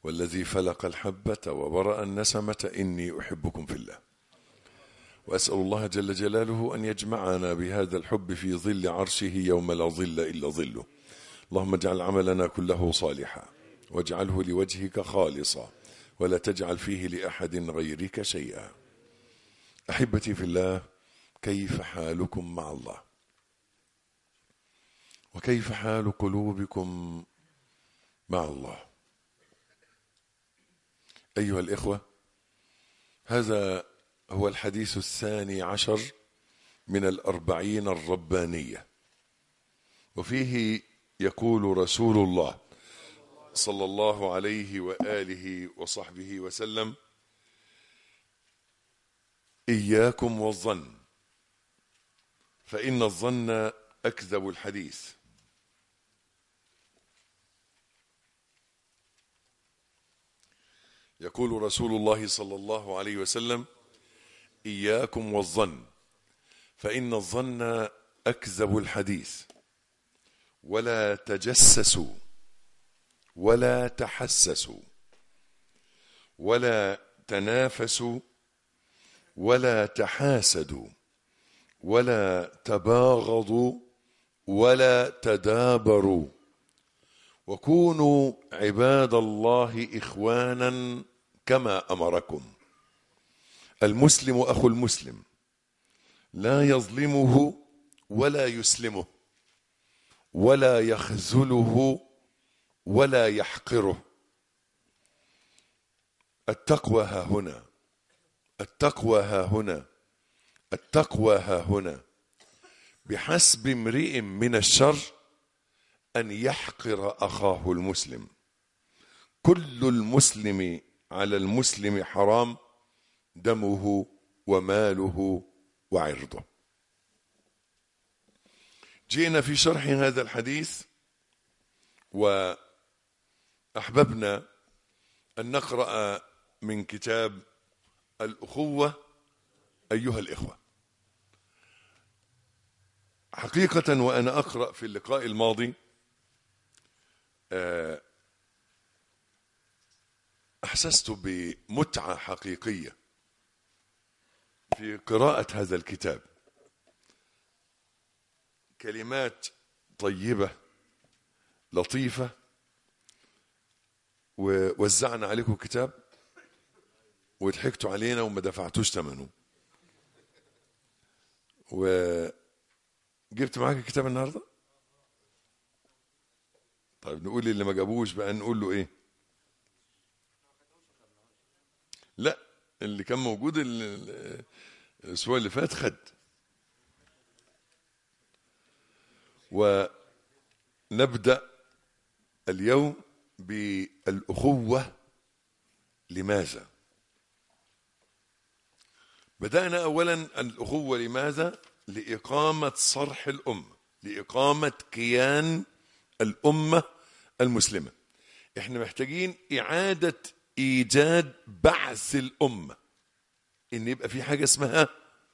والذي فلق الحبة وبرأ النسمة إني أحبكم في الله وأسأل الله جل جلاله أن يجمعنا بهذا الحب في ظل عرشه يوم لا ظل إلا ظله اللهم اجعل عملنا كله صالحا واجعله لوجهك خالصا ولا تجعل فيه لأحد غيرك شيئا أحبتي في الله كيف حالكم مع الله وكيف حال قلوبكم مع الله أيها الإخوة هذا هو الحديث الثاني عشر من الأربعين الربانية وفيه يقول رسول الله صلى الله عليه وآله وصحبه وسلم إياكم والظن فإن الظن أكذب الحديث يقول رسول الله صلى الله عليه وسلم إياكم والظن فإن الظن أكذب الحديث ولا تجسسوا ولا تحسسوا ولا تنافسوا ولا تحاسدوا ولا تباغضوا ولا تدابروا وكونوا عباد الله إخوانا كما أمركم المسلم أخو المسلم لا يظلمه ولا يسلمه ولا يخذله ولا يحقره التقوى ها هنا التقوى ها هنا التقوى ها هنا بحسب امرئ من الشر أن يحقر أخاه المسلم كل المسلم على المسلم حرام دمه وماله وعرضه جئنا في شرح هذا الحديث وأحببنا أن نقرأ من كتاب الأخوة أيها الإخوة حقيقة وأنا أقرأ في اللقاء الماضي أحسست بمتعة حقيقية في قراءة هذا الكتاب كلمات طيبة لطيفة ووزعنا عليكم كتاب وضحكتوا علينا وما دفعتوش ثمنه وجبت معاك الكتاب النهارده طيب نقول اللي ما جابوش بقى نقول له ايه لا اللي كان موجود الاسبوع اللي فات خد ونبدا اليوم بالاخوه لماذا بدانا اولا الاخوه لماذا لاقامه صرح الامه لاقامه كيان الامه المسلمه احنا محتاجين اعاده ايجاد بعث الامه ان يبقى في حاجه اسمها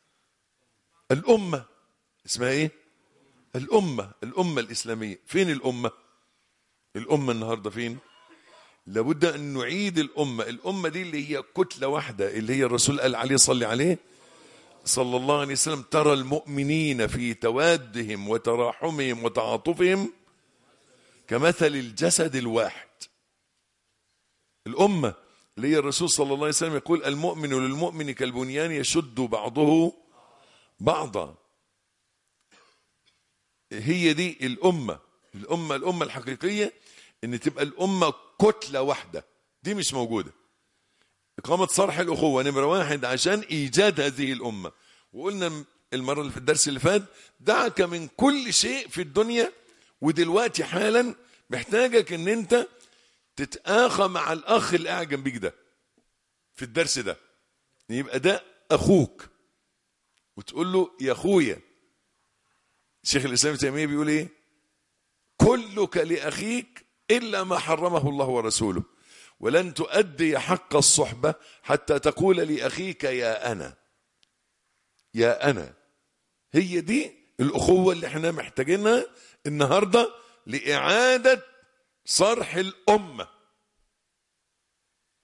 الامه اسمها ايه الامه الامه الاسلاميه فين الامه الامه النهارده فين لابد ان نعيد الامه الامه دي اللي هي كتله واحده اللي هي الرسول قال عليه صلي عليه صلى الله عليه وسلم ترى المؤمنين في توادهم وتراحمهم وتعاطفهم كمثل الجسد الواحد الأمة اللي هي الرسول صلى الله عليه وسلم يقول المؤمن للمؤمن كالبنيان يشد بعضه بعضا هي دي الأمة الأمة الأمة الحقيقية إن تبقى الأمة كتلة واحدة دي مش موجودة إقامة صرح الأخوة نمرة واحد عشان إيجاد هذه الأمة وقلنا المرة اللي في الدرس اللي فات دعك من كل شيء في الدنيا ودلوقتي حالا محتاجك ان انت تتآخى مع الاخ اللي قاعد جنبيك ده في الدرس ده يبقى ده اخوك وتقول له يا اخويا شيخ الاسلام ابن تيميه بيقول ايه كلك لاخيك الا ما حرمه الله ورسوله ولن تؤدي حق الصحبه حتى تقول لاخيك يا انا يا انا هي دي الاخوه اللي احنا محتاجينها النهارده لاعاده صرح الامه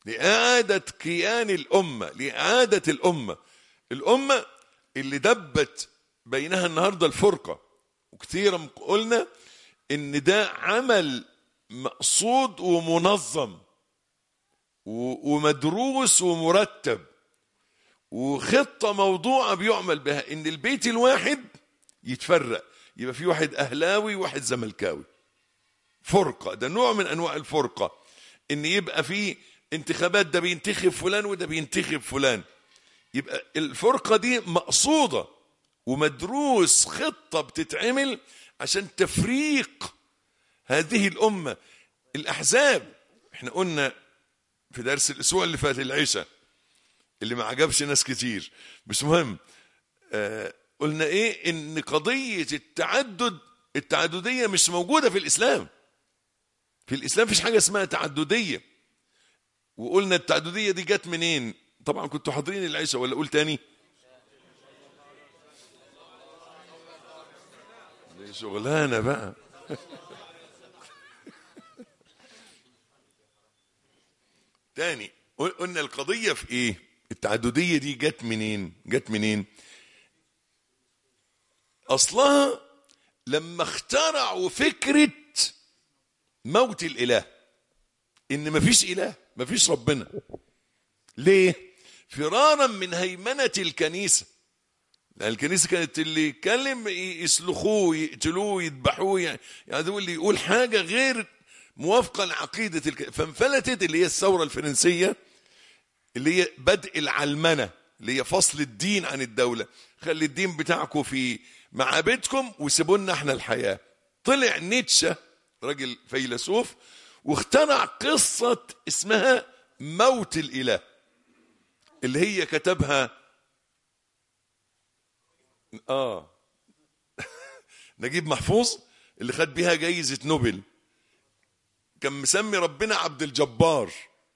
لإعادة كيان الأمة لإعادة الأمة الأمة اللي دبت بينها النهاردة الفرقة وكثيرا قلنا إن ده عمل مقصود ومنظم و- ومدروس ومرتب وخطة موضوعة بيعمل بها إن البيت الواحد يتفرق يبقى في واحد أهلاوي وواحد زملكاوي فرقة ده نوع من أنواع الفرقة إن يبقى في انتخابات ده بينتخب فلان وده بينتخب فلان يبقى الفرقة دي مقصودة ومدروس خطة بتتعمل عشان تفريق هذه الأمة الأحزاب احنا قلنا في درس الأسبوع اللي فات العشاء اللي ما عجبش ناس كتير مش مهم آه قلنا ايه ان قضية التعدد التعددية مش موجودة في الإسلام في الإسلام فيش حاجة اسمها تعددية وقلنا التعددية دي جت منين طبعا كنتوا حاضرين العشاء ولا أقول تاني دي شغلانة بقى تاني قلنا القضية في ايه التعددية دي جت منين جت منين اصلها لما اخترعوا فكرة موت الاله ان مفيش اله مفيش ربنا ليه فرارا من هيمنة الكنيسة لأن الكنيسة كانت اللي يتكلم يسلخوه يقتلوه يذبحوه يعني يعني هو اللي يقول حاجة غير موافقة لعقيدة الك... فانفلتت اللي هي الثورة الفرنسية اللي هي بدء العلمنة اللي هي فصل الدين عن الدولة خلي الدين بتاعكم في معابدكم وسيبوا لنا احنا الحياة طلع نيتشه راجل فيلسوف واخترع قصة اسمها موت الإله اللي هي كتبها اه نجيب محفوظ اللي خد بيها جايزة نوبل كان مسمي ربنا عبد الجبار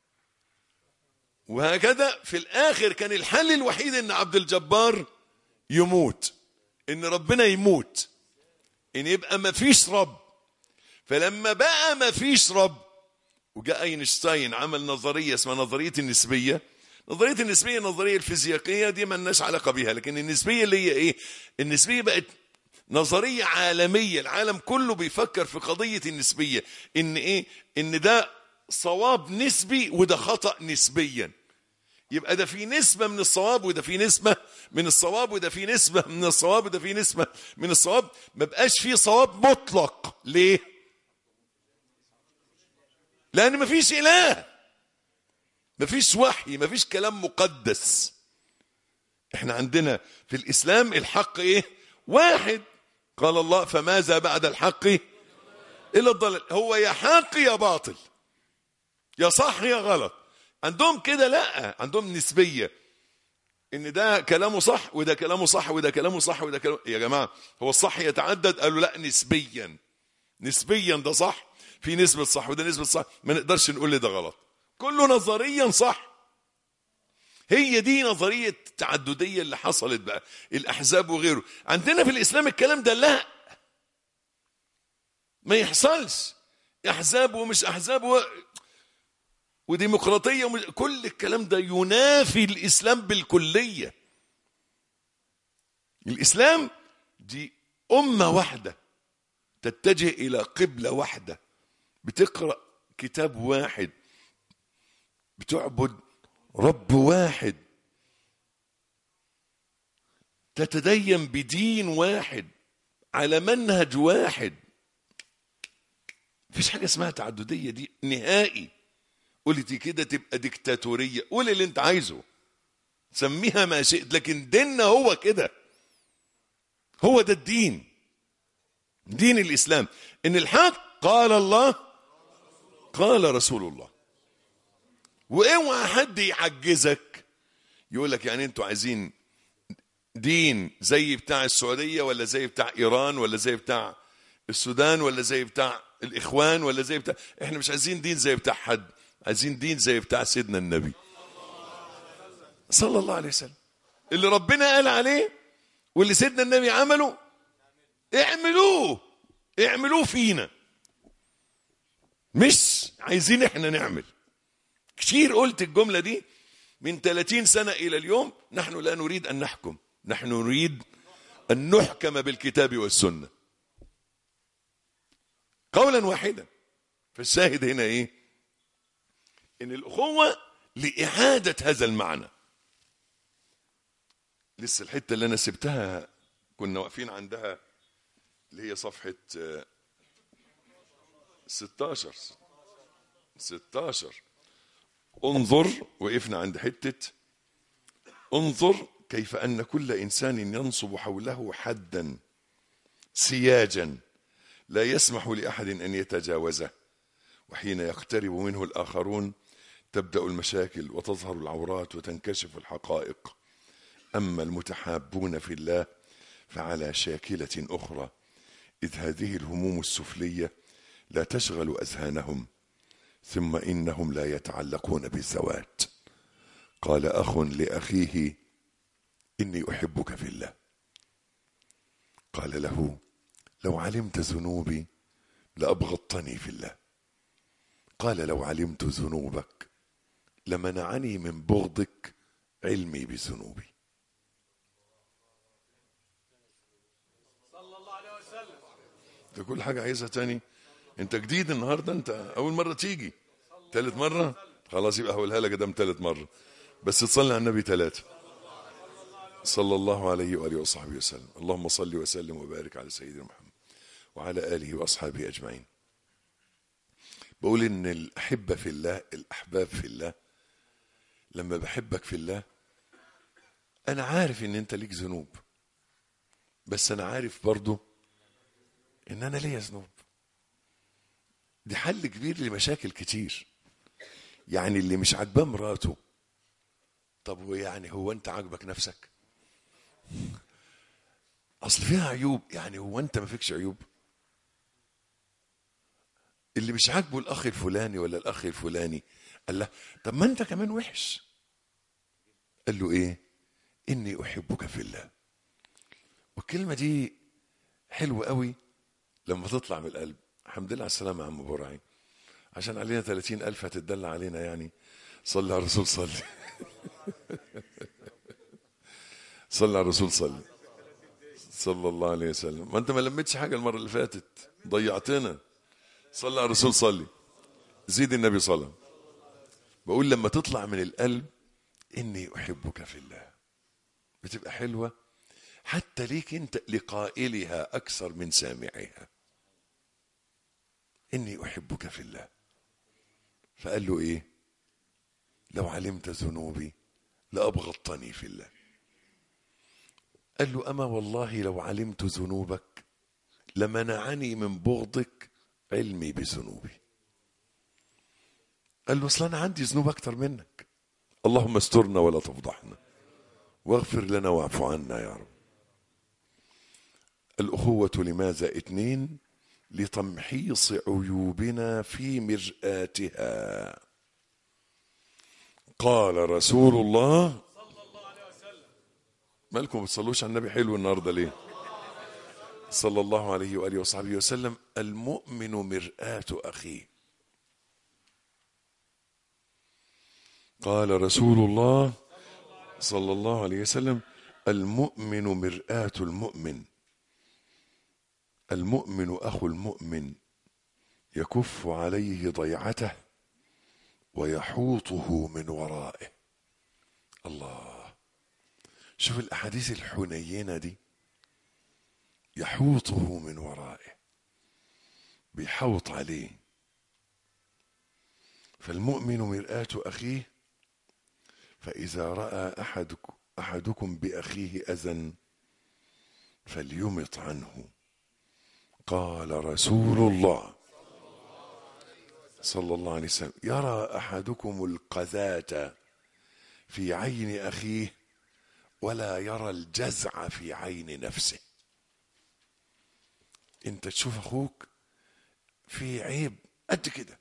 وهكذا في الآخر كان الحل الوحيد ان عبد الجبار يموت ان ربنا يموت ان يبقى ما فيش رب فلما بقى ما فيش رب وجاء اينشتاين عمل نظريه اسمها نظريه النسبيه نظريه النسبيه النظريه الفيزيائيه دي ما لناش علاقه بيها لكن النسبيه اللي هي ايه النسبيه بقت نظريه عالميه العالم كله بيفكر في قضيه النسبيه ان ايه ان ده صواب نسبي وده خطا نسبيا يبقى ده في نسبة من الصواب وده في نسبة من الصواب وده في نسبة من الصواب وده في نسبة من الصواب ما بقاش في صواب مطلق ليه؟ لأن ما فيش إله ما فيش وحي ما فيش كلام مقدس احنا عندنا في الإسلام الحق إيه؟ واحد قال الله فماذا بعد الحق إلا الضلال هو يا حق يا باطل يا صح يا غلط عندهم كده لا عندهم نسبيه ان ده كلامه صح وده كلامه صح وده كلامه صح وده كلامه يا جماعه هو الصح يتعدد قالوا لا نسبيا نسبيا ده صح في نسبه صح وده نسبه صح ما نقدرش نقول لي ده غلط كله نظريا صح هي دي نظريه التعدديه اللي حصلت بقى الاحزاب وغيره عندنا في الاسلام الكلام ده لا ما يحصلش احزاب ومش احزاب و... وديمقراطية ومش... كل الكلام ده ينافي الإسلام بالكلية الإسلام دي أمة واحدة تتجه إلى قبلة واحدة بتقرأ كتاب واحد بتعبد رب واحد تتدين بدين واحد على منهج واحد مفيش حاجة اسمها تعددية دي نهائي قلت كده تبقى ديكتاتورية قول اللي انت عايزه سميها ما شئت لكن ديننا هو كده هو ده الدين دين الإسلام إن الحق قال الله قال رسول الله واوعى حد يعجزك يقول لك يعني انتوا عايزين دين زي بتاع السعودية ولا زي بتاع إيران ولا زي بتاع السودان ولا زي بتاع الإخوان ولا زي بتاع احنا مش عايزين دين زي بتاع حد عايزين دين زي بتاع سيدنا النبي صلى الله عليه وسلم اللي ربنا قال عليه واللي سيدنا النبي عمله اعملوه اعملوه فينا مش عايزين احنا نعمل كتير قلت الجملة دي من 30 سنة إلى اليوم نحن لا نريد أن نحكم نحن نريد أن نحكم بالكتاب والسنة قولا واحدا فالشاهد هنا إيه إن الأخوة لإعادة هذا المعنى لسه الحتة اللي أنا سبتها كنا واقفين عندها اللي هي صفحة آه، 16 16 انظر وقفنا عند حتة انظر كيف أن كل إنسان ينصب حوله حدا سياجا لا يسمح لأحد أن يتجاوزه وحين يقترب منه الآخرون تبدأ المشاكل وتظهر العورات وتنكشف الحقائق أما المتحابون في الله فعلى شاكلة أخرى إذ هذه الهموم السفلية لا تشغل أذهانهم ثم إنهم لا يتعلقون بالزواج قال أخ لأخيه إني أحبك في الله قال له لو علمت ذنوبي لأبغضتني في الله قال لو علمت ذنوبك لمنعني من بغضك علمي بذنوبي ده كل حاجة عايزها تاني انت جديد النهاردة انت اول مرة تيجي تالت مرة خلاص يبقى هقولها لك دام تالت مرة بس تصلي على النبي ثلاثة صلى الله عليه وآله وصحبه وسلم اللهم صل وسلم وبارك على سيدنا محمد وعلى آله وأصحابه أجمعين بقول إن الأحبة في الله الأحباب في الله لما بحبك في الله أنا عارف إن أنت ليك ذنوب بس أنا عارف برضو إن أنا ليا ذنوب دي حل كبير لمشاكل كتير يعني اللي مش عاجباه مراته طب ويعني هو أنت عاجبك نفسك أصل فيها عيوب يعني هو أنت ما فيكش عيوب اللي مش عاجبه الاخ الفلاني ولا الاخ الفلاني قال له طب ما انت كمان وحش قال له ايه اني احبك في الله والكلمه دي حلوه قوي لما تطلع من القلب الحمد لله على السلامه يا عم برعي عشان علينا 30 ألف هتدلع علينا يعني صلي على الرسول صلي صلي على الرسول صلي صلى الله عليه وسلم ما انت ما لمتش حاجه المره اللي فاتت ضيعتنا صلى على الرسول صلي زيد النبي صلى بقول لما تطلع من القلب اني احبك في الله بتبقى حلوه حتى ليك انت لقائلها اكثر من سامعها اني احبك في الله فقال له ايه لو علمت ذنوبي لابغضتني في الله قال له اما والله لو علمت ذنوبك لمنعني من بغضك علمي بذنوبي قال له اصل انا عندي ذنوب اكتر منك اللهم استرنا ولا تفضحنا واغفر لنا واعف عنا يا رب الأخوة لماذا اتنين لتمحيص عيوبنا في مرآتها قال رسول الله مالكم بتصلوش على النبي حلو النهارده ليه صلى الله عليه وآله وصحبه وسلم المؤمن مرآة أخيه قال رسول الله صلى الله عليه وسلم المؤمن مرآة المؤمن المؤمن أخو المؤمن يكف عليه ضيعته ويحوطه من ورائه الله شوف الأحاديث الحنينة دي يحوطه من ورائه بيحوط عليه فالمؤمن مرآة أخيه فإذا رأى أحدك أحدكم بأخيه أذى فليمط عنه قال رسول الله صلى الله عليه وسلم يرى أحدكم القذاة في عين أخيه ولا يرى الجزع في عين نفسه انت تشوف اخوك في عيب قد كده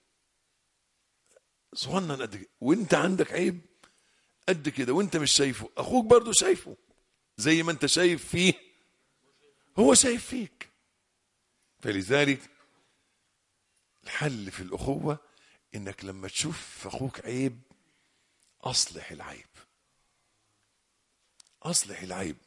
صغنن قد كده وانت عندك عيب قد كده وانت مش شايفه اخوك برضو شايفه زي ما انت شايف فيه هو شايف فيك فلذلك الحل في الاخوه انك لما تشوف في اخوك عيب اصلح العيب اصلح العيب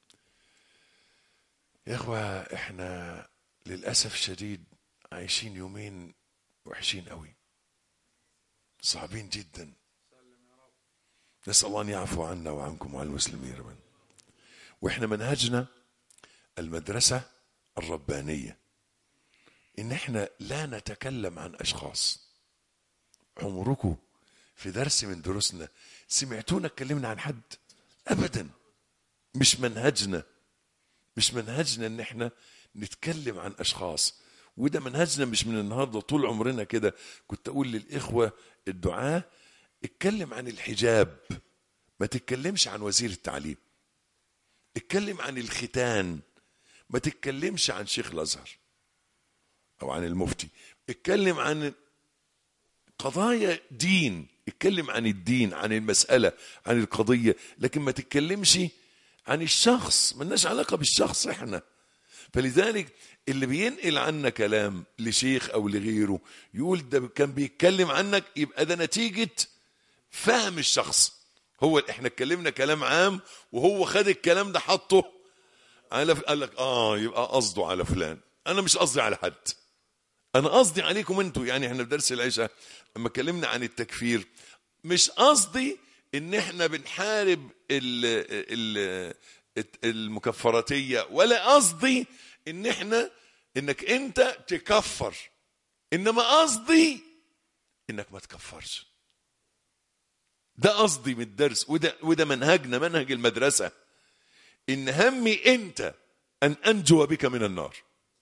يا اخوة احنا للأسف الشديد عايشين يومين وحشين قوي صعبين جدا نسأل الله أن يعفو عنا وعنكم وعن المسلمين ربنا وإحنا منهجنا المدرسة الربانية إن إحنا لا نتكلم عن أشخاص عمركم في درس من دروسنا سمعتونا اتكلمنا عن حد أبدا مش منهجنا مش منهجنا ان احنا نتكلم عن اشخاص وده منهجنا مش من النهارده طول عمرنا كده كنت اقول للاخوه الدعاه اتكلم عن الحجاب ما تتكلمش عن وزير التعليم اتكلم عن الختان ما تتكلمش عن شيخ الازهر او عن المفتي اتكلم عن قضايا دين اتكلم عن الدين عن المسألة عن القضية لكن ما تتكلمش عن الشخص ملناش علاقة بالشخص احنا فلذلك اللي بينقل عنا كلام لشيخ او لغيره يقول ده كان بيتكلم عنك يبقى ده نتيجة فهم الشخص هو احنا اتكلمنا كلام عام وهو خد الكلام ده حطه على قال لك اه يبقى قصده على فلان انا مش قصدي على حد انا قصدي عليكم انتوا يعني احنا في درس العشاء لما اتكلمنا عن التكفير مش قصدي ان احنا بنحارب ال ال المكفراتيه ولا قصدي ان احنا انك انت تكفر انما قصدي انك ما تكفرش ده قصدي من الدرس وده وده منهجنا منهج المدرسه ان همي انت ان انجو بك من النار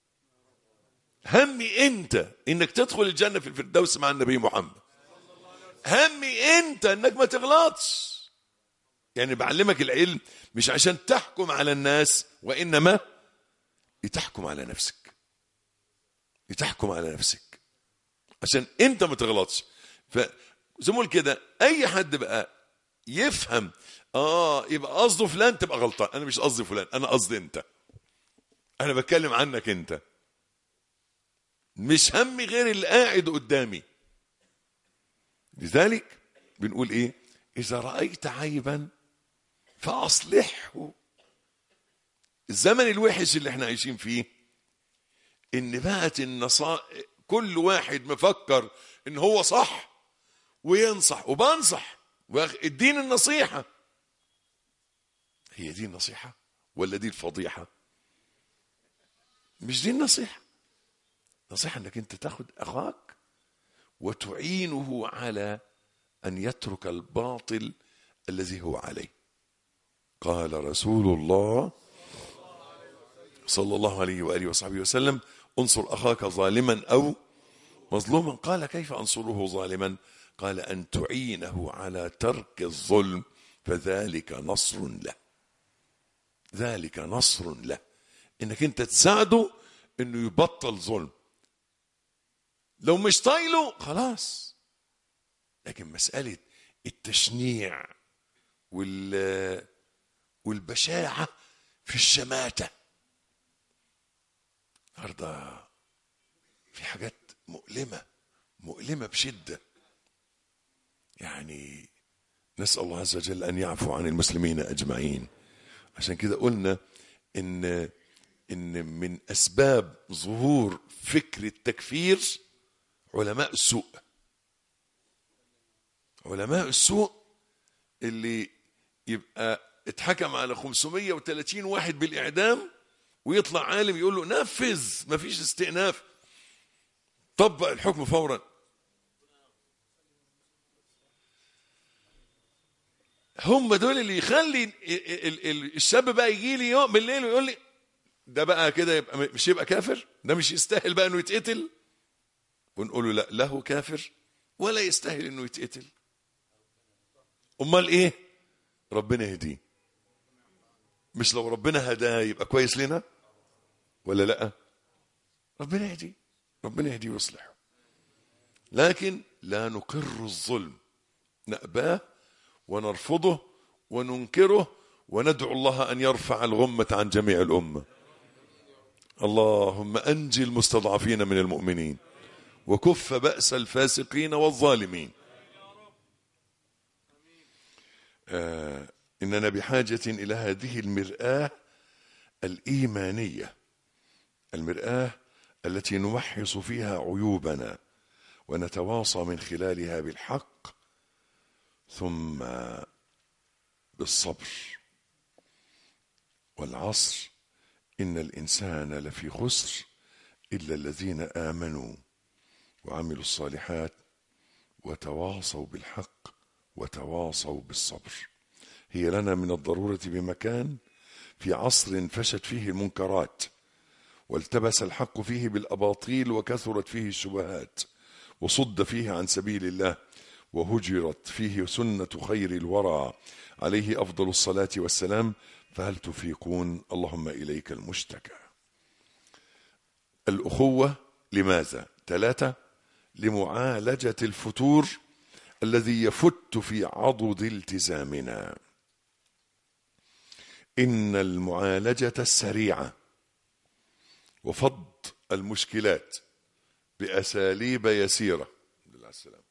همي انت انك تدخل الجنه في الفردوس مع النبي محمد همي انت انك ما تغلطش يعني بعلمك العلم مش عشان تحكم على الناس وانما لتحكم على نفسك لتحكم على نفسك عشان انت ما تغلطش فزي كده اي حد بقى يفهم اه يبقى قصده فلان تبقى غلطان انا مش قصدي فلان انا قصدي انت انا بتكلم عنك انت مش همي غير اللي قاعد قدامي لذلك بنقول ايه اذا رايت عيبا فاصلحه الزمن الوحش اللي احنا عايشين فيه ان بقت النصائح كل واحد مفكر ان هو صح وينصح وبنصح الدين النصيحه هي دي النصيحه ولا دي الفضيحه مش دي النصيحه نصيحة انك انت تاخد اخاك وتعينه على ان يترك الباطل الذي هو عليه قال رسول الله صلى الله عليه واله وصحبه وسلم انصر اخاك ظالما او مظلوما قال كيف انصره ظالما قال ان تعينه على ترك الظلم فذلك نصر له ذلك نصر له انك انت تساعده انه يبطل ظلم لو مش طايله خلاص لكن مسألة التشنيع وال والبشاعة في الشماتة النهارده في حاجات مؤلمة مؤلمة بشدة يعني نسأل الله عز وجل أن يعفو عن المسلمين أجمعين عشان كده قلنا إن إن من أسباب ظهور فكر التكفير علماء السوء علماء السوء اللي يبقى اتحكم على 530 واحد بالإعدام ويطلع عالم يقول له نفذ مفيش استئناف طبق الحكم فورا هم دول اللي يخلي الشاب بقى يجي لي يوم بالليل ويقول لي ده بقى كده يبقى مش يبقى كافر ده مش يستاهل بقى انه يتقتل ونقول له لا له كافر ولا يستاهل انه يتقتل امال ايه ربنا يهديه مش لو ربنا هداه يبقى كويس لنا ولا لا ربنا يهديه ربنا يهديه ويصلحه لكن لا نقر الظلم نأباه ونرفضه وننكره وندعو الله أن يرفع الغمة عن جميع الأمة اللهم أنجي المستضعفين من المؤمنين وكف بأس الفاسقين والظالمين آه إننا بحاجة إلى هذه المرآة الإيمانية المرآة التي نمحص فيها عيوبنا ونتواصى من خلالها بالحق ثم بالصبر والعصر إن الإنسان لفي خسر إلا الذين آمنوا وعملوا الصالحات وتواصوا بالحق وتواصوا بالصبر هي لنا من الضرورة بمكان في عصر فشت فيه المنكرات والتبس الحق فيه بالأباطيل وكثرت فيه الشبهات وصد فيه عن سبيل الله وهجرت فيه سنة خير الورى عليه أفضل الصلاة والسلام فهل تفيقون اللهم إليك المشتكى الأخوة لماذا؟ ثلاثة لمعالجة الفتور الذي يفت في عضد التزامنا إن المعالجة السريعة وفض المشكلات بأساليب يسيرة الحمد لله على السلامة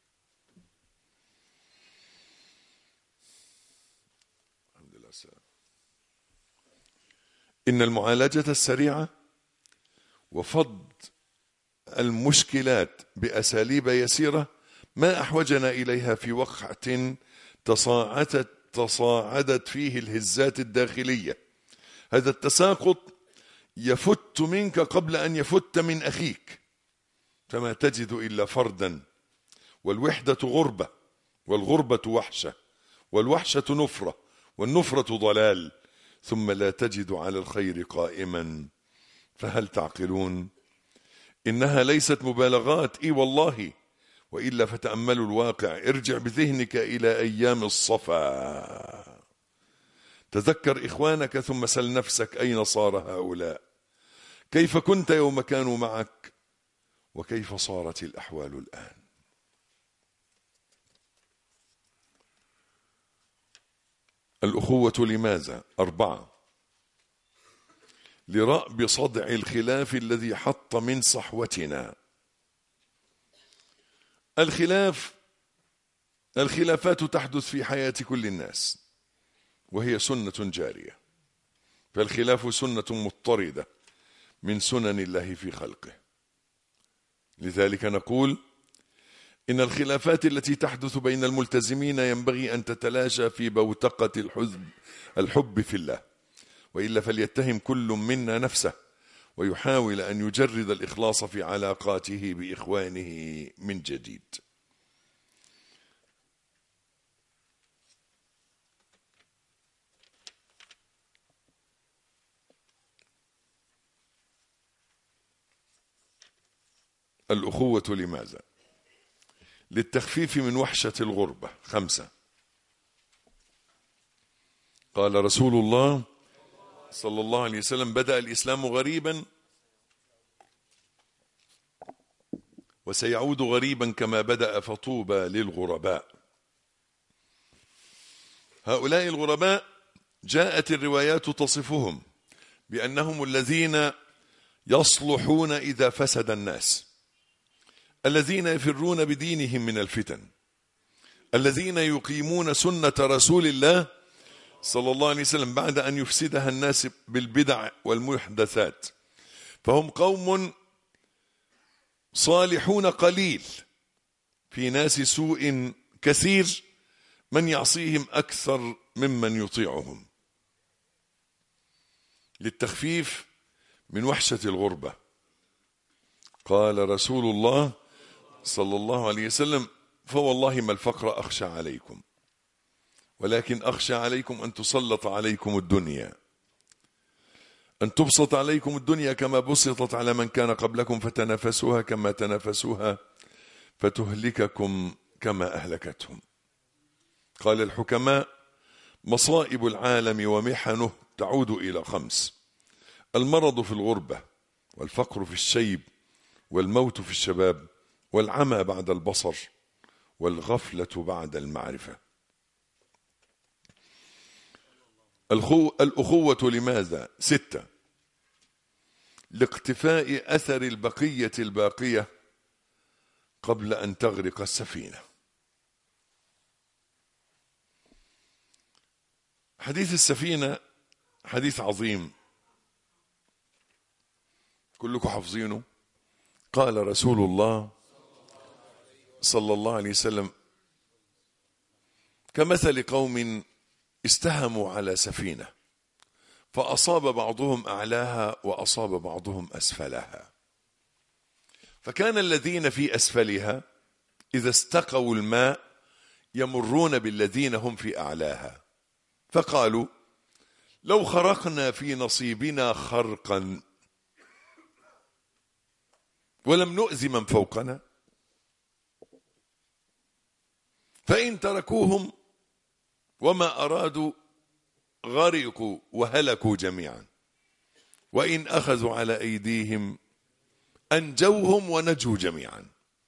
الحمد لله على السلامة إن المعالجة السريعة وفض المشكلات بأساليب يسيرة ما أحوجنا إليها في وقعة تصاعدت تصاعدت فيه الهزات الداخلية هذا التساقط يفت منك قبل أن يفت من أخيك فما تجد إلا فردا والوحدة غربة والغربة وحشة والوحشة نفرة والنفرة ضلال ثم لا تجد على الخير قائما فهل تعقلون إنها ليست مبالغات إي والله وإلا فتأملوا الواقع ارجع بذهنك إلى أيام الصفا تذكر إخوانك ثم سل نفسك أين صار هؤلاء كيف كنت يوم كانوا معك وكيف صارت الأحوال الآن الأخوة لماذا أربعة لرأب صدع الخلاف الذي حط من صحوتنا الخلاف الخلافات تحدث في حياة كل الناس وهي سنة جارية فالخلاف سنة مضطردة من سنن الله في خلقه لذلك نقول إن الخلافات التي تحدث بين الملتزمين ينبغي أن تتلاشى في بوتقة الحزب الحب في الله وإلا فليتهم كل منا نفسه ويحاول أن يجرد الإخلاص في علاقاته بإخوانه من جديد الأخوة لماذا؟ للتخفيف من وحشة الغربة خمسة قال رسول الله صلى الله عليه وسلم بدأ الإسلام غريبا وسيعود غريبا كما بدأ فطوبى للغرباء هؤلاء الغرباء جاءت الروايات تصفهم بأنهم الذين يصلحون إذا فسد الناس الذين يفرون بدينهم من الفتن الذين يقيمون سنة رسول الله صلى الله عليه وسلم بعد أن يفسدها الناس بالبدع والمحدثات فهم قوم صالحون قليل في ناس سوء كثير من يعصيهم أكثر ممن يطيعهم للتخفيف من وحشة الغربة قال رسول الله صلى الله عليه وسلم فوالله ما الفقر أخشى عليكم ولكن أخشى عليكم أن تسلط عليكم الدنيا أن تبسط عليكم الدنيا كما بسطت على من كان قبلكم فتنافسوها كما تنافسوها فتهلككم كما أهلكتهم قال الحكماء مصائب العالم ومحنه تعود إلى خمس المرض في الغربة والفقر في الشيب والموت في الشباب والعمى بعد البصر والغفلة بعد المعرفة الأخوة لماذا؟ ستة لاقتفاء أثر البقية الباقية قبل أن تغرق السفينة حديث السفينة حديث عظيم كلكم حافظينه قال رسول الله صلى الله عليه وسلم كمثل قوم استهموا على سفينة فأصاب بعضهم أعلاها وأصاب بعضهم أسفلها فكان الذين في أسفلها إذا استقوا الماء يمرون بالذين هم في أعلاها فقالوا لو خرقنا في نصيبنا خرقا ولم نؤذ من فوقنا فإن تركوهم وما أرادوا غرقوا وهلكوا جميعا وإن أخذوا على أيديهم أنجوهم ونجوا جميعا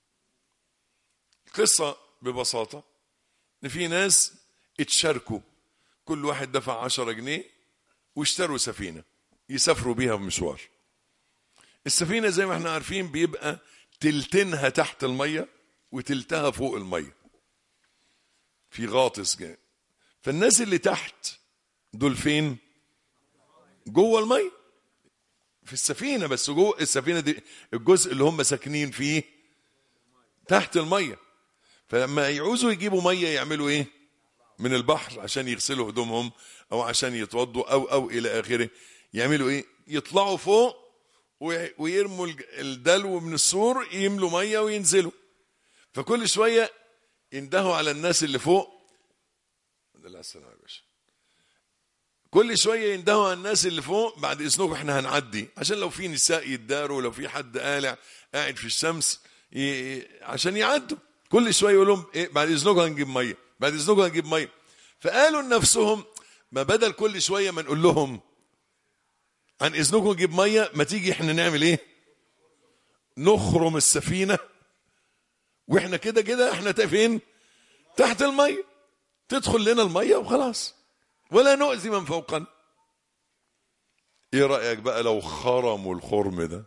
قصة ببساطة إن في ناس اتشاركوا كل واحد دفع عشرة جنيه واشتروا سفينة يسافروا بيها بمشوار السفينة زي ما احنا عارفين بيبقى تلتينها تحت المية وتلتها فوق المية في غاطس جاي. فالناس اللي تحت دول فين جوه المية في السفينة بس جوه السفينة دي الجزء اللي هم ساكنين فيه تحت المية فلما يعوزوا يجيبوا مية يعملوا ايه من البحر عشان يغسلوا هدومهم او عشان يتوضوا او او الى اخره يعملوا ايه يطلعوا فوق ويرموا الدلو من السور يملوا ميه وينزلوا فكل شويه يندهوا على الناس اللي فوق لا السلام يا باشا كل شويه يندهوا على الناس اللي فوق بعد اذنكم احنا هنعدي عشان لو في نساء يتداروا لو في حد قالع قاعد في الشمس ي... عشان يعدوا كل شويه يقول لهم ايه بعد اذنكم هنجيب ميه بعد اذنكم هنجيب ميه فقالوا لنفسهم ما بدل كل شويه ما نقول لهم عن اذنكم نجيب ميه ما تيجي احنا نعمل ايه نخرم السفينه واحنا كده كده احنا فين تحت الميه تدخل لنا الميه وخلاص ولا نؤذي من فوقنا ايه رايك بقى لو خرموا الخرم ده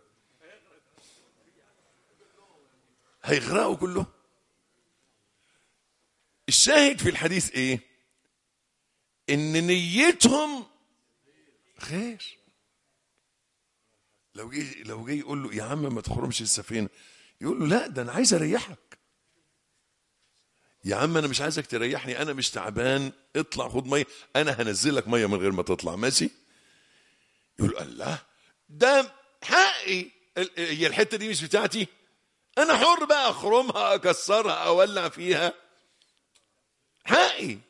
هيغرقوا كلهم الشاهد في الحديث ايه ان نيتهم خير لو جه لو جه يقول له يا عم ما تخرمش السفينه يقول له لا ده انا عايز اريحك يا عم انا مش عايزك تريحني انا مش تعبان اطلع خد ميه انا هنزلك ميه من غير ما تطلع ماشي يقول الله ده حقي هي الحته دي مش بتاعتي انا حر بقى اخرمها اكسرها اولع فيها حقي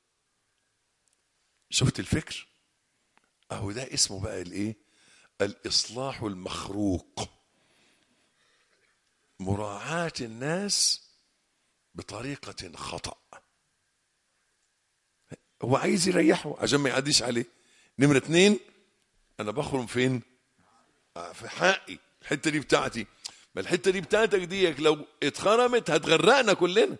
شفت الفكر اهو ده اسمه بقى الايه الاصلاح المخروق مراعاه الناس بطريقه خطا هو عايز يريحه عشان ما يعديش عليه نمرة اتنين انا بخرم فين في حقي الحته دي بتاعتي ما الحته دي بتاعتك دي لو اتخرمت هتغرقنا كلنا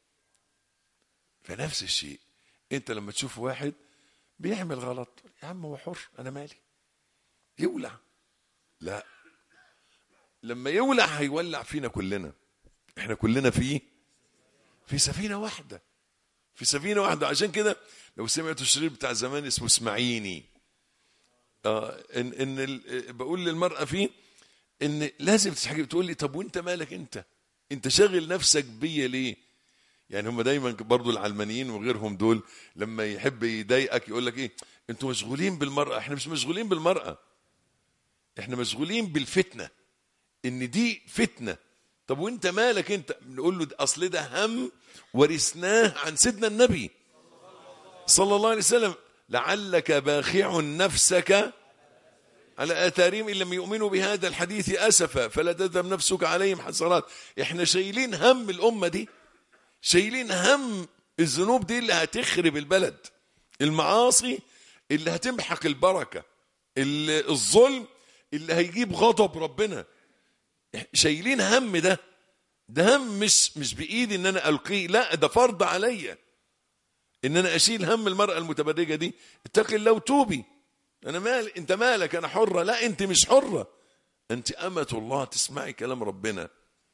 فنفس الشيء انت لما تشوف واحد بيعمل غلط يا عم هو حر انا مالي يولع لا لما يولع هيولع فينا كلنا احنا كلنا في في سفينه واحده في سفينه واحده عشان كده لو سمعتوا الشرير بتاع زمان اسمه اسماعيني آه ان ان ال- بقول للمراه فيه ان لازم تتحكي تقول لي طب وانت مالك انت انت شاغل نفسك بيا ليه يعني هم دايما برضو العلمانيين وغيرهم دول لما يحب يضايقك يقول لك ايه انتوا مشغولين بالمرأة احنا مش مشغولين بالمرأة احنا مشغولين بالفتنة ان دي فتنة طب وانت مالك انت نقول له ده اصل ده هم ورثناه عن سيدنا النبي صلى الله عليه وسلم لعلك باخع نفسك على آثارهم إن لم يؤمنوا بهذا الحديث أسفا فلا تذهب نفسك عليهم حسرات احنا شايلين هم الأمة دي شايلين هم الذنوب دي اللي هتخرب البلد المعاصي اللي هتمحق البركة اللي الظلم اللي هيجيب غضب ربنا شايلين هم ده ده هم مش مش بايدي ان انا القيه لا ده فرض عليا ان انا اشيل هم المراه المتبرجه دي اتقي الله وتوبي انا مال انت مالك انا حره لا انت مش حره انت امه الله تسمعي كلام ربنا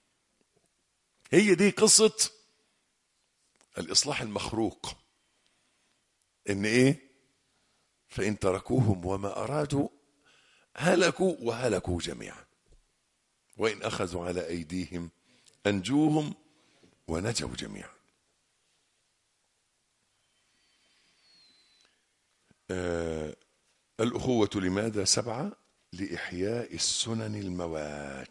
هي دي قصه الاصلاح المخروق ان ايه فإن تركوهم وما أرادوا هلكوا وهلكوا جميعا وإن أخذوا على أيديهم أنجوهم ونجوا جميعا آه الأخوة لماذا سبعة لإحياء السنن الموات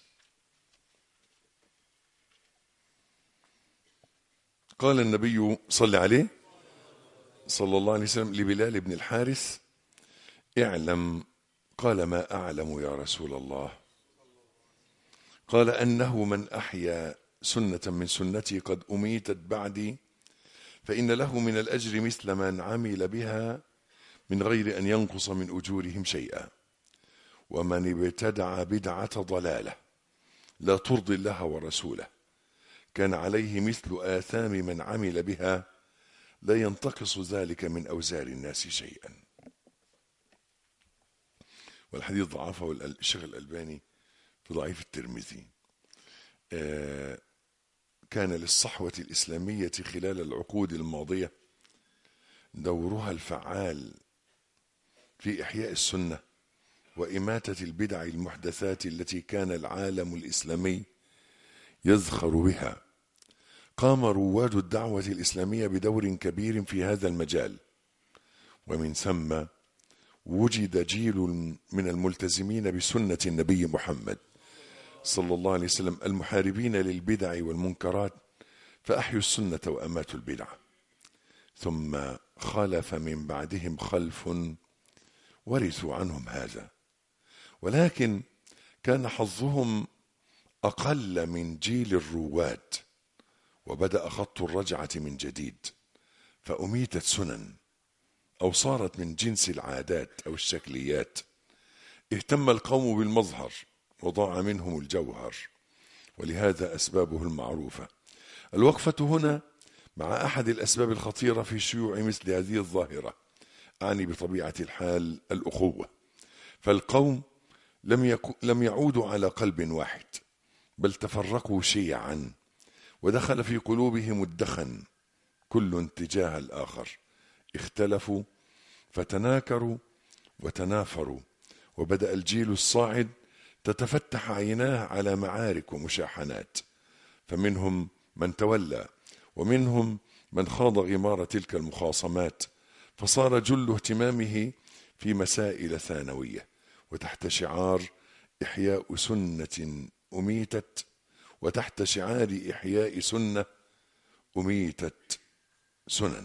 قال النبي صلى عليه صلى الله عليه وسلم لبلال بن الحارث اعلم قال ما أعلم يا رسول الله قال أنه من أحيا سنة من سنتي قد أميتت بعدي فإن له من الأجر مثل من عمل بها من غير أن ينقص من أجورهم شيئا ومن ابتدع بدعة ضلالة لا ترضي الله ورسوله كان عليه مثل آثام من عمل بها لا ينتقص ذلك من أوزار الناس شيئا والحديث ضعفه الشيخ الألباني في ضعيف الترمذي آه كان للصحوة الإسلامية خلال العقود الماضية دورها الفعال في إحياء السنة وإماتة البدع المحدثات التي كان العالم الإسلامي يزخر بها قام رواد الدعوة الإسلامية بدور كبير في هذا المجال ومن ثم وجد جيل من الملتزمين بسنة النبي محمد صلى الله عليه وسلم المحاربين للبدع والمنكرات فأحيوا السنة وأماتوا البدع ثم خلف من بعدهم خلف ورثوا عنهم هذا ولكن كان حظهم أقل من جيل الرواد وبدأ خط الرجعة من جديد فأميتت سنن أو صارت من جنس العادات أو الشكليات اهتم القوم بالمظهر وضاع منهم الجوهر ولهذا أسبابه المعروفة الوقفة هنا مع أحد الأسباب الخطيرة في شيوع مثل هذه الظاهرة أعني بطبيعة الحال الأخوة فالقوم لم, يكو لم يعودوا على قلب واحد بل تفرقوا شيعا ودخل في قلوبهم الدخن كل اتجاه الآخر اختلفوا فتناكروا وتنافروا وبدأ الجيل الصاعد تتفتح عيناه على معارك ومشاحنات فمنهم من تولى ومنهم من خاض غمار تلك المخاصمات فصار جل اهتمامه في مسائل ثانويه وتحت شعار احياء سنه اميتت وتحت شعار احياء سنه اميتت سنن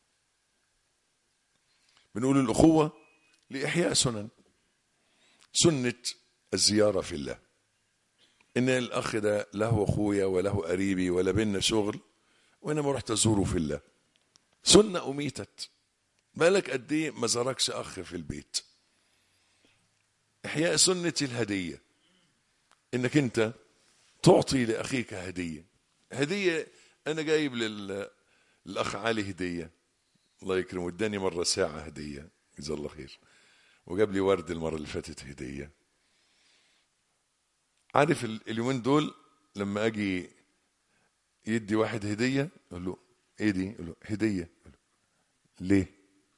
بنقول الاخوه لاحياء سنن سنه الزياره في الله ان الاخ ده له اخويا وله قريبي ولا بينا شغل وانا ما رحت ازوره في الله سنه اميتت بالك قد ايه ما زاركش اخ في البيت احياء سنه الهديه انك انت تعطي لاخيك هديه هديه انا جايب لل... للاخ علي هديه الله يكرمه اداني مره ساعه هديه جزاه الله خير وجاب لي ورد المره اللي فاتت هديه عارف اليومين دول لما اجي يدي واحد هديه اقول له ايه دي؟ اقول له هديه أقول له ليه؟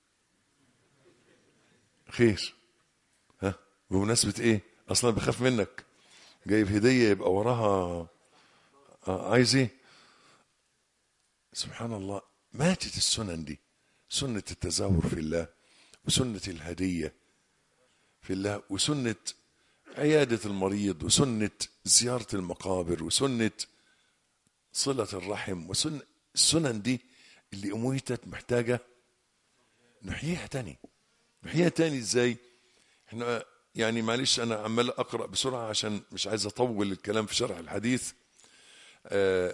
خير ها بمناسبه ايه؟ اصلا بخاف منك جايب هديه يبقى وراها آه عايز ايه؟ سبحان الله ماتت السنن دي سنه التزاور في الله وسنه الهديه في الله وسنه عيادة المريض وسنة زيارة المقابر وسنة صلة الرحم وسنة السنن دي اللي أميتت محتاجة نحييها تاني نحييها تاني ازاي احنا يعني معلش انا عمال اقرا بسرعه عشان مش عايز اطول الكلام في شرح الحديث آه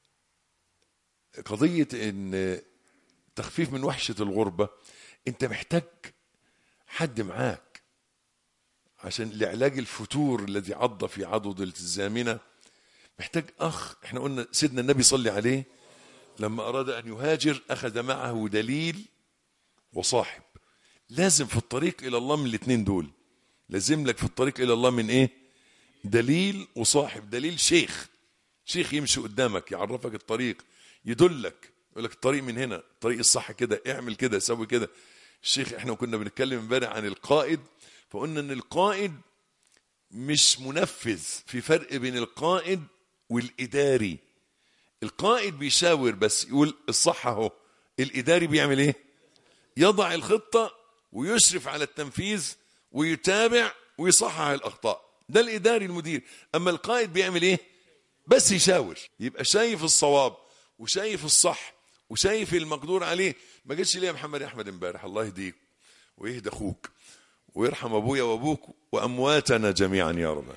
قضيه ان تخفيف من وحشه الغربه انت محتاج حد معاك عشان لعلاج الفتور الذي عض في عضد التزامنا محتاج اخ احنا قلنا سيدنا النبي صلى عليه لما اراد ان يهاجر اخذ معه دليل وصاحب لازم في الطريق الى الله من الاثنين دول لازم لك في الطريق الى الله من ايه دليل وصاحب دليل شيخ شيخ يمشي قدامك يعرفك الطريق يدلك يقول لك الطريق من هنا الطريق الصح كده اعمل كده سوي كده الشيخ احنا كنا بنتكلم امبارح عن القائد فقلنا ان القائد مش منفذ في فرق بين القائد والاداري القائد بيشاور بس يقول الصح اهو الاداري بيعمل ايه يضع الخطه ويشرف على التنفيذ ويتابع ويصحح الاخطاء ده الاداري المدير اما القائد بيعمل ايه بس يشاور يبقى شايف الصواب وشايف الصح وشايف المقدور عليه ما جتش ليه يا محمد احمد امبارح الله يهديك ويهدى اخوك ويرحم ابويا وابوك وامواتنا جميعا يا رب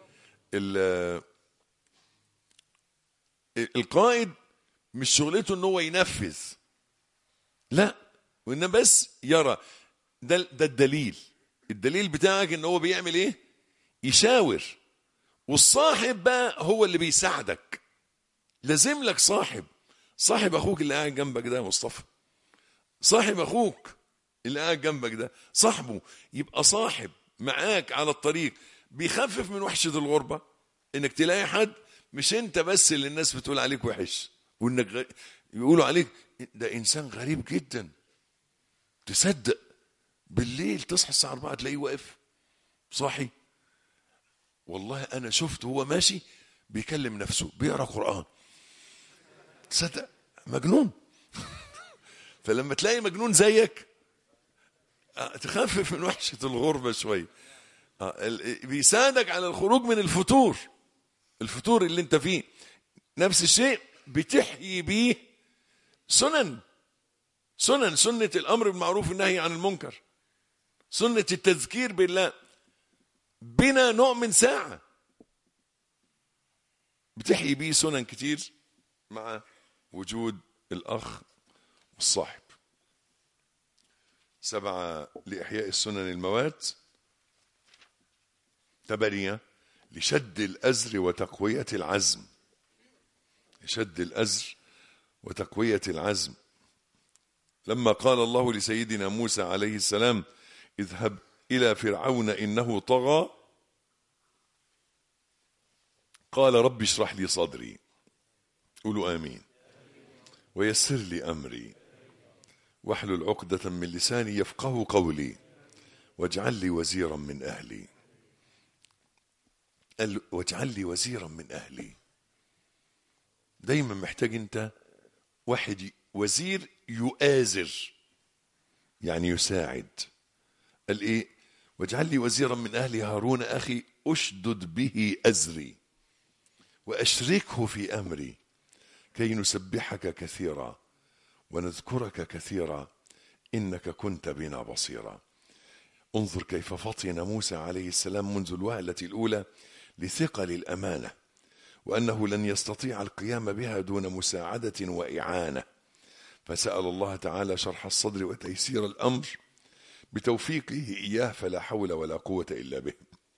القائد مش شغلته ان هو ينفذ لا وانما بس يرى ده ده الدليل الدليل بتاعك ان هو بيعمل ايه يشاور والصاحب بقى هو اللي بيساعدك لازم لك صاحب صاحب اخوك اللي قاعد جنبك ده يا مصطفى صاحب اخوك اللي قاعد جنبك ده صاحبه يبقى صاحب معاك على الطريق بيخفف من وحشة الغربة انك تلاقي حد مش انت بس اللي الناس بتقول عليك وحش وانك غ... يقولوا عليك ده انسان غريب جدا تصدق بالليل تصحى الساعة 4 تلاقيه واقف صاحي والله انا شفته هو ماشي بيكلم نفسه بيقرا قرآن تصدق مجنون فلما تلاقي مجنون زيك تخفف من وحشة الغربة شوية بيساعدك على الخروج من الفتور الفتور اللي انت فيه نفس الشيء بتحيي بيه سنن سنن سنة الأمر بالمعروف والنهي عن المنكر سنة التذكير بالله بنا نؤمن ساعة بتحيي بيه سنن كتير مع وجود الأخ والصاحب سبعة لإحياء السنن الموات ثمانية لشد الأزر وتقوية العزم لشد الأزر وتقوية العزم لما قال الله لسيدنا موسى عليه السلام اذهب إلى فرعون إنه طغى قال رب اشرح لي صدري قولوا آمين ويسر لي أمري واحلل عقدة من لساني يفقه قولي واجعل لي وزيرا من أهلي قال واجعل لي وزيرا من أهلي دايما محتاج أنت واحد وزير يؤازر يعني يساعد قال إيه واجعل لي وزيرا من أهلي هارون أخي أشدد به أزري وأشركه في أمري كي نسبحك كثيرا ونذكرك كثيرا انك كنت بنا بصيرا انظر كيف فطن موسى عليه السلام منذ الوهله الاولى لثقل الامانه وانه لن يستطيع القيام بها دون مساعده واعانه فسال الله تعالى شرح الصدر وتيسير الامر بتوفيقه اياه فلا حول ولا قوه الا به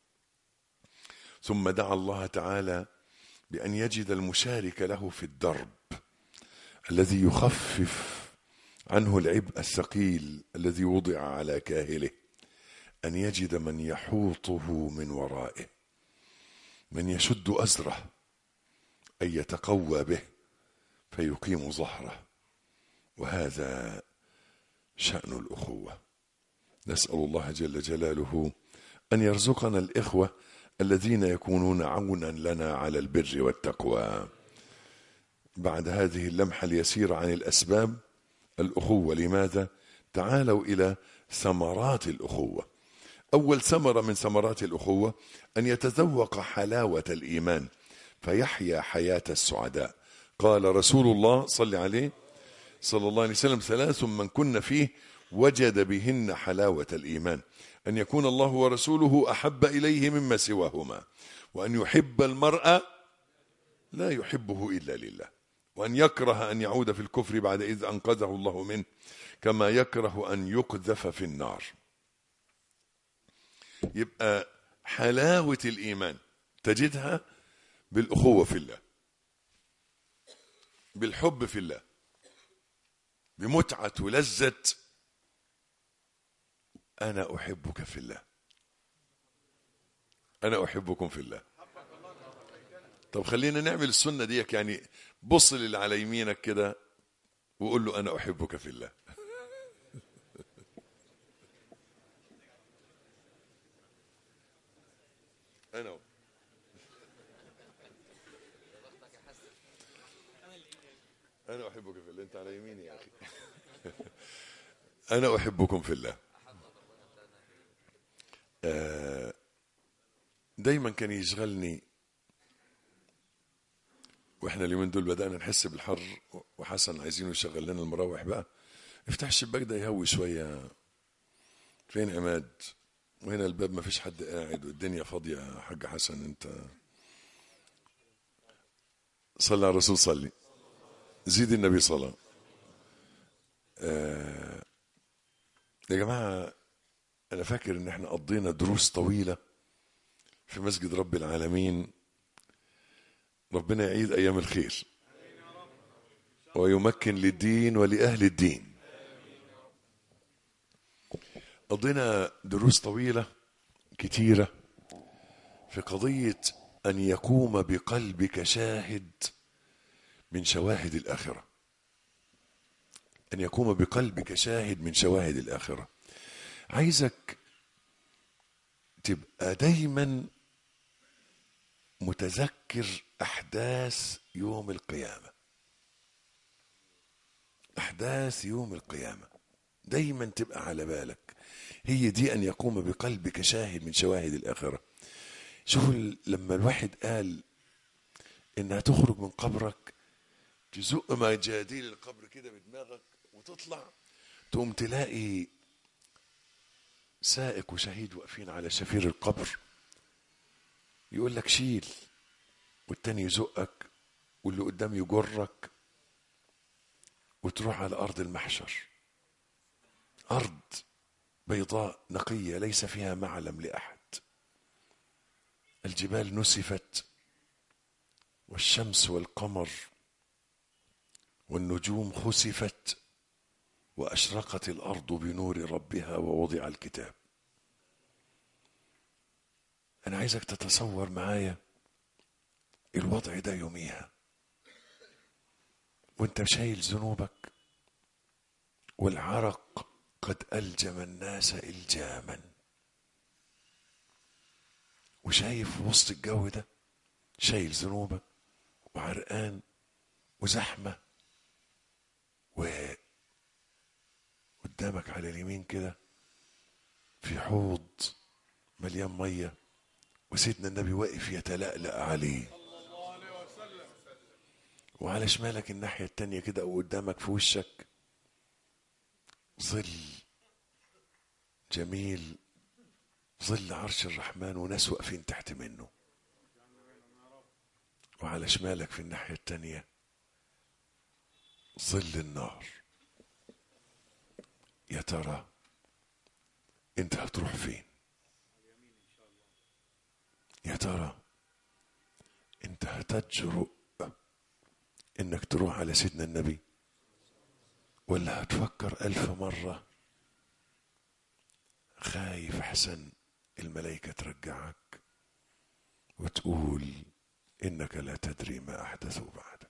ثم دعا الله تعالى بان يجد المشارك له في الدرب الذي يخفف عنه العبء الثقيل الذي وضع على كاهله ان يجد من يحوطه من ورائه من يشد ازره ان يتقوى به فيقيم ظهره وهذا شان الاخوه نسال الله جل جلاله ان يرزقنا الاخوه الذين يكونون عونا لنا على البر والتقوى بعد هذه اللمحة اليسيرة عن الأسباب الأخوة لماذا؟ تعالوا إلى ثمرات الأخوة أول ثمرة من ثمرات الأخوة أن يتذوق حلاوة الإيمان فيحيا حياة السعداء قال رسول الله صلى عليه صلى الله عليه وسلم ثلاث من كن فيه وجد بهن حلاوة الإيمان أن يكون الله ورسوله أحب إليه مما سواهما وأن يحب المرأة لا يحبه إلا لله وأن يكره أن يعود في الكفر بعد إذ أنقذه الله منه كما يكره أن يقذف في النار يبقى حلاوة الإيمان تجدها بالأخوة في الله بالحب في الله بمتعة ولذة أنا أحبك في الله أنا أحبكم في الله طب خلينا نعمل السنة ديك يعني بص للي على يمينك كده وقول له أنا أحبك في الله انا أهو. انا احبك في الله انت على يميني يا اخي انا احبكم في الله آه، دايما كان يشغلني واحنا اليومين دول بدانا نحس بالحر وحسن عايزينه يشغل لنا المراوح بقى افتح الشباك ده يهوي شويه فين عماد وهنا الباب ما فيش حد قاعد والدنيا فاضيه يا حاج حسن انت صلى على الرسول صلي زيد النبي صلاه آه يا جماعه انا فاكر ان احنا قضينا دروس طويله في مسجد رب العالمين ربنا يعيد ايام الخير ويمكن للدين ولاهل الدين قضينا دروس طويله كتيره في قضيه ان يقوم بقلبك شاهد من شواهد الاخره ان يقوم بقلبك شاهد من شواهد الاخره عايزك تبقى دايما متذكر احداث يوم القيامه احداث يوم القيامه دايما تبقى على بالك هي دي ان يقوم بقلبك شاهد من شواهد الاخره شوفوا ال- لما الواحد قال انها تخرج من قبرك تزق مجاديل القبر كده بدماغك وتطلع تقوم تلاقي سائق وشهيد واقفين على شفير القبر يقول لك شيل والتاني يزقك واللي قدام يجرك وتروح على أرض المحشر أرض بيضاء نقية ليس فيها معلم لأحد الجبال نسفت والشمس والقمر والنجوم خسفت واشرقت الارض بنور ربها ووضع الكتاب انا عايزك تتصور معايا الوضع ده يوميها وانت شايل ذنوبك والعرق قد الجم الناس الجاما وشايف وسط الجو ده شايل ذنوبك وعرقان وزحمه و قدامك على اليمين كده في حوض مليان ميه وسيدنا النبي واقف يتلألأ عليه وعلى شمالك الناحية التانية كده وقدامك في وشك ظل جميل ظل عرش الرحمن وناس واقفين تحت منه وعلى شمالك في الناحية التانية ظل النار يا ترى انت هتروح فين يا ترى انت هتجرؤ انك تروح على سيدنا النبي ولا هتفكر الف مرة خايف احسن الملائكة ترجعك وتقول انك لا تدري ما احدثوا بعدك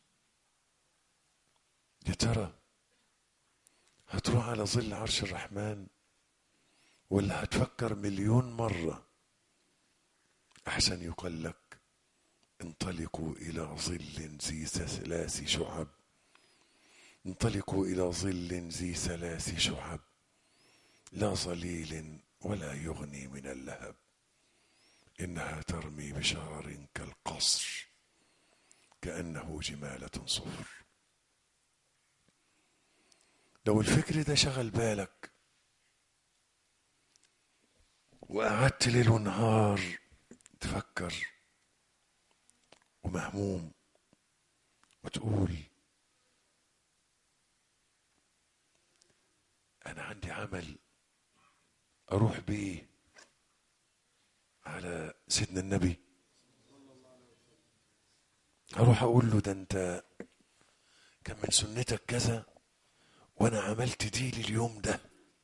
يا ترى هتروح على ظل عرش الرحمن ولا هتفكر مليون مرة أحسن يقال لك انطلقوا إلى ظل ذي ثلاث شعب انطلقوا إلى ظل ذي ثلاث شعب لا ظليل ولا يغني من اللهب إنها ترمي بشرر كالقصر كأنه جمالة صفر لو الفكر ده شغل بالك وقعدت ليل ونهار تفكر ومهموم وتقول أنا عندي عمل أروح بيه على سيدنا النبي أروح أقول له ده أنت كان من سنتك كذا وأنا عملت دي لليوم ده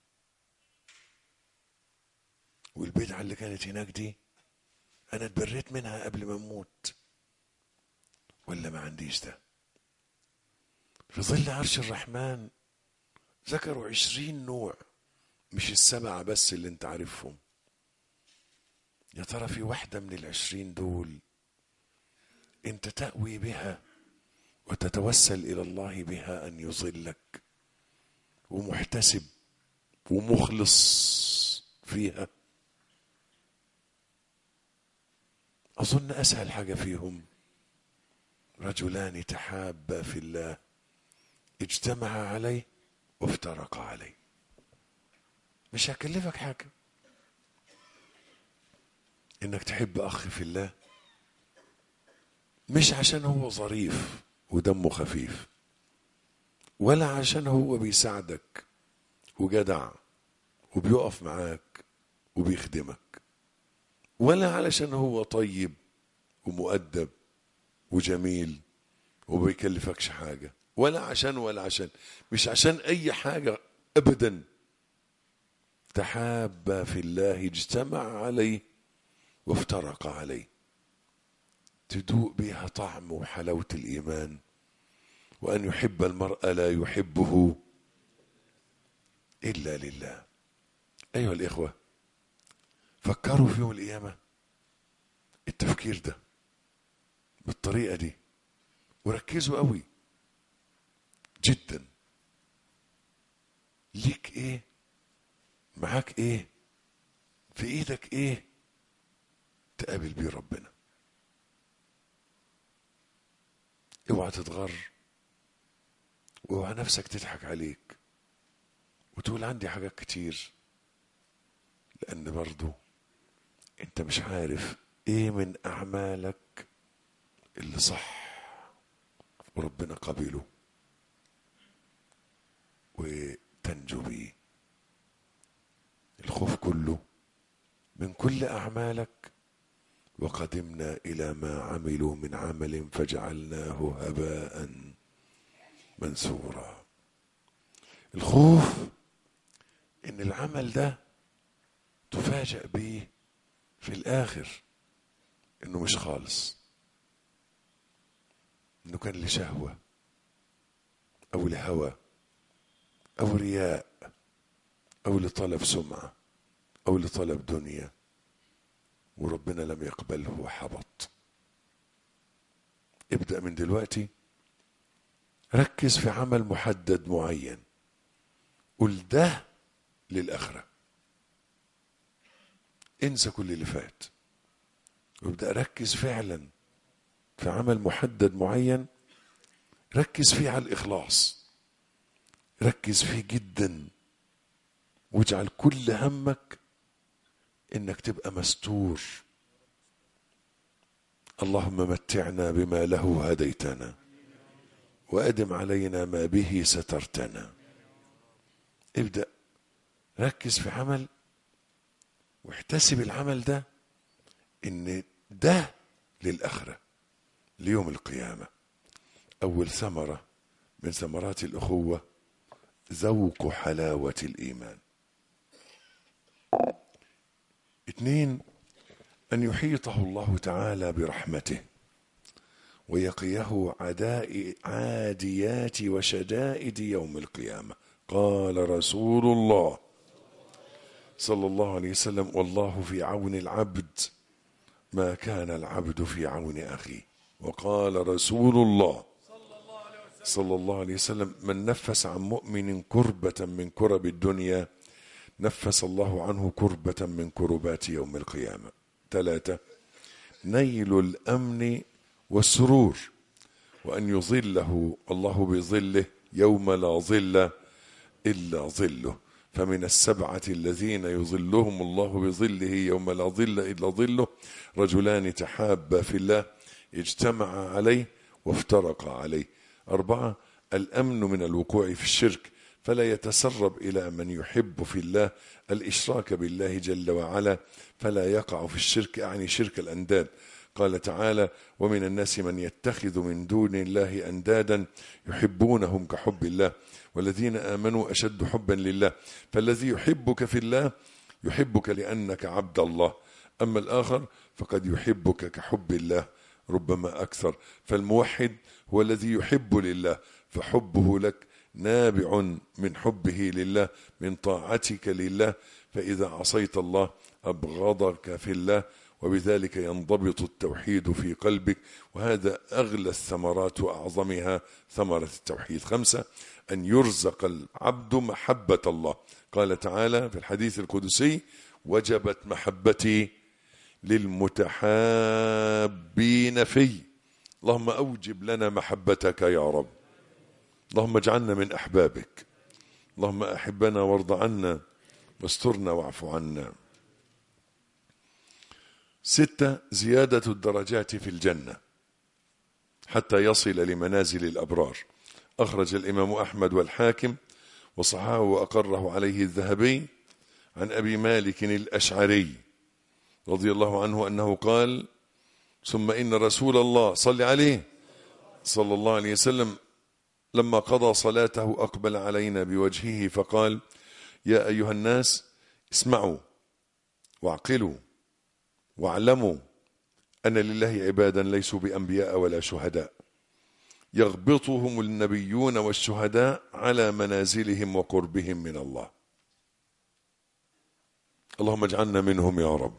والبدعة اللي كانت هناك دي أنا اتبريت منها قبل ما أموت ولا ما عنديش ده في ظل عرش الرحمن ذكروا عشرين نوع مش السبعة بس اللي انت عارفهم يا ترى في واحدة من العشرين دول انت تأوي بها وتتوسل إلى الله بها أن يظلك ومحتسب ومخلص فيها أظن أسهل حاجة فيهم رجلان تحابا في الله اجتمعا عليه وافترقا عليه مش هكلفك حاجة انك تحب اخ في الله مش عشان هو ظريف ودمه خفيف ولا عشان هو بيساعدك وجدع وبيقف معاك وبيخدمك ولا علشان هو طيب ومؤدب وجميل وبيكلفكش حاجة ولا عشان ولا عشان مش عشان أي حاجة أبدا تحابا في الله اجتمع عليه وافترق عليه تدوق بها طعم وحلاوة الإيمان وأن يحب المرء لا يحبه إلا لله أيها الإخوة فكروا في يوم القيامة التفكير ده بالطريقة دي وركزوا قوي جدا ليك ايه معاك ايه في ايدك ايه تقابل بيه ربنا اوعى تتغر واوعى نفسك تضحك عليك وتقول عندي حاجات كتير لان برضو انت مش عارف ايه من اعمالك اللي صح وربنا قبله وتنجو بيه الخوف كله من كل اعمالك وقدمنا الى ما عملوا من عمل فجعلناه هباء منثورا الخوف ان العمل ده تفاجأ بيه في الاخر انه مش خالص انه كان لشهوة او لهوى او رياء او لطلب سمعة او لطلب دنيا وربنا لم يقبله وحبط ابدأ من دلوقتي ركز في عمل محدد معين قل ده للآخرة انسى كل اللي فات وابدأ ركز فعلا في عمل محدد معين ركز فيه على الإخلاص ركز فيه جدا واجعل كل همك انك تبقى مستور اللهم متعنا بما له هديتنا وادم علينا ما به سترتنا ابدا ركز في عمل واحتسب العمل ده ان ده للاخره ليوم القيامه اول ثمره من ثمرات الاخوه ذوق حلاوه الايمان اثنين أن يحيطه الله تعالى برحمته ويقيه عداء عاديات وشدائد يوم القيامة قال رسول الله صلى الله عليه وسلم والله في عون العبد ما كان العبد في عون أخيه وقال رسول الله صلى الله عليه وسلم من نفس عن مؤمن كربة من كرب الدنيا نفس الله عنه كربة من كربات يوم القيامة ثلاثة نيل الأمن والسرور وأن يظله الله بظله يوم لا ظل إلا ظله فمن السبعة الذين يظلهم الله بظله يوم لا ظل إلا ظله رجلان تحابا في الله اجتمعا عليه وافترقا عليه أربعة الأمن من الوقوع في الشرك فلا يتسرب الى من يحب في الله الاشراك بالله جل وعلا فلا يقع في الشرك اعني شرك الانداد قال تعالى ومن الناس من يتخذ من دون الله اندادا يحبونهم كحب الله والذين امنوا اشد حبا لله فالذي يحبك في الله يحبك لانك عبد الله اما الاخر فقد يحبك كحب الله ربما اكثر فالموحد هو الذي يحب لله فحبه لك نابع من حبه لله من طاعتك لله فإذا عصيت الله أبغضك في الله وبذلك ينضبط التوحيد في قلبك وهذا أغلى الثمرات وأعظمها ثمرة التوحيد خمسة أن يرزق العبد محبة الله قال تعالى في الحديث القدسي وجبت محبتي للمتحابين في اللهم أوجب لنا محبتك يا رب اللهم اجعلنا من أحبابك اللهم أحبنا وارض عنا واسترنا واعف عنا ستة زيادة الدرجات في الجنة حتى يصل لمنازل الأبرار أخرج الإمام أحمد والحاكم وصححه وأقره عليه الذهبي عن أبي مالك الأشعري رضي الله عنه أنه قال ثم إن رسول الله صل عليه صلى الله عليه وسلم لما قضى صلاته أقبل علينا بوجهه فقال يا أيها الناس اسمعوا واعقلوا واعلموا أن لله عبادا ليسوا بأنبياء ولا شهداء يغبطهم النبيون والشهداء على منازلهم وقربهم من الله اللهم اجعلنا منهم يا رب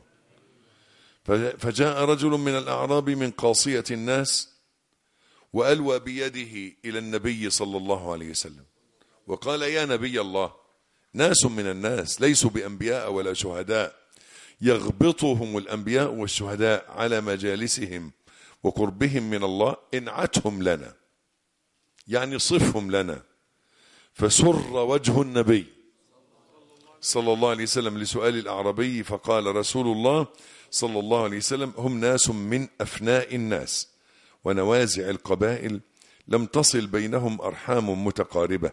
فجاء رجل من الأعراب من قاصية الناس وألوى بيده إلى النبي صلى الله عليه وسلم وقال يا نبي الله ناس من الناس ليسوا بأنبياء ولا شهداء يغبطهم الأنبياء والشهداء على مجالسهم وقربهم من الله انعتهم لنا يعني صفهم لنا فسر وجه النبي صلى الله عليه وسلم لسؤال الأعربي فقال رسول الله صلى الله عليه وسلم هم ناس من أفناء الناس ونوازع القبائل لم تصل بينهم أرحام متقاربة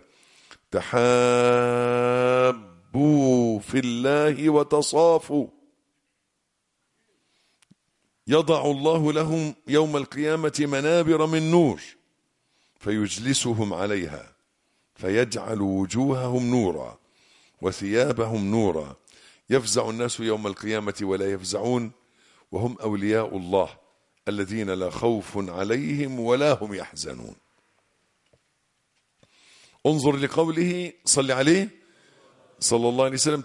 تحابوا في الله وتصافوا يضع الله لهم يوم القيامة منابر من نور فيجلسهم عليها فيجعل وجوههم نورا وثيابهم نورا يفزع الناس يوم القيامة ولا يفزعون وهم أولياء الله الذين لا خوف عليهم ولا هم يحزنون انظر لقوله صل عليه صلى الله عليه وسلم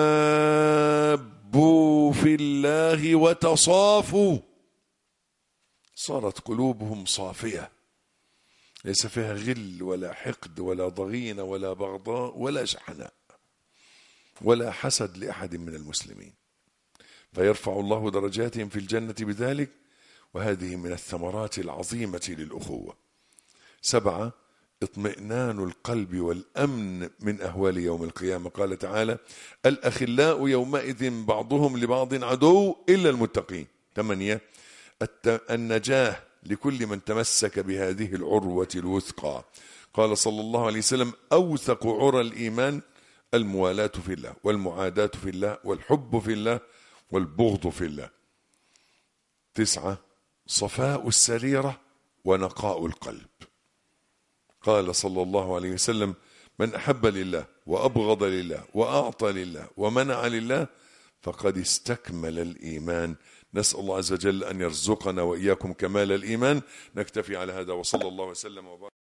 تحابوا في الله وتصافوا صارت قلوبهم صافية ليس فيها غل ولا حقد ولا ضغينة ولا بغضاء ولا شحناء ولا حسد لأحد من المسلمين فيرفع الله درجاتهم في الجنة بذلك وهذه من الثمرات العظيمة للأخوة سبعة اطمئنان القلب والأمن من أهوال يوم القيامة قال تعالى الأخلاء يومئذ بعضهم لبعض عدو إلا المتقين ثمانية النجاة لكل من تمسك بهذه العروة الوثقى قال صلى الله عليه وسلم أوثق عرى الإيمان الموالاة في الله والمعاداة في الله والحب في الله والبغض في الله تسعة صفاء السريرة ونقاء القلب قال صلى الله عليه وسلم من أحب لله وأبغض لله وأعطى لله ومنع لله فقد استكمل الإيمان نسأل الله عز وجل أن يرزقنا وإياكم كمال الإيمان نكتفي على هذا وصلى الله وسلم وبارك